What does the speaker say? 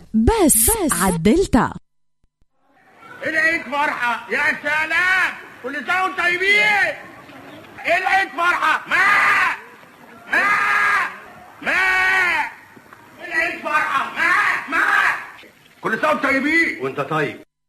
فقط بس, بس عالدلتا العيد فرحة يا سلام كل سنة وانتم طيبين العيد فرحة ما ما ما العيد فرحة ما ما كل سنة وانتم طيبين وانت طيب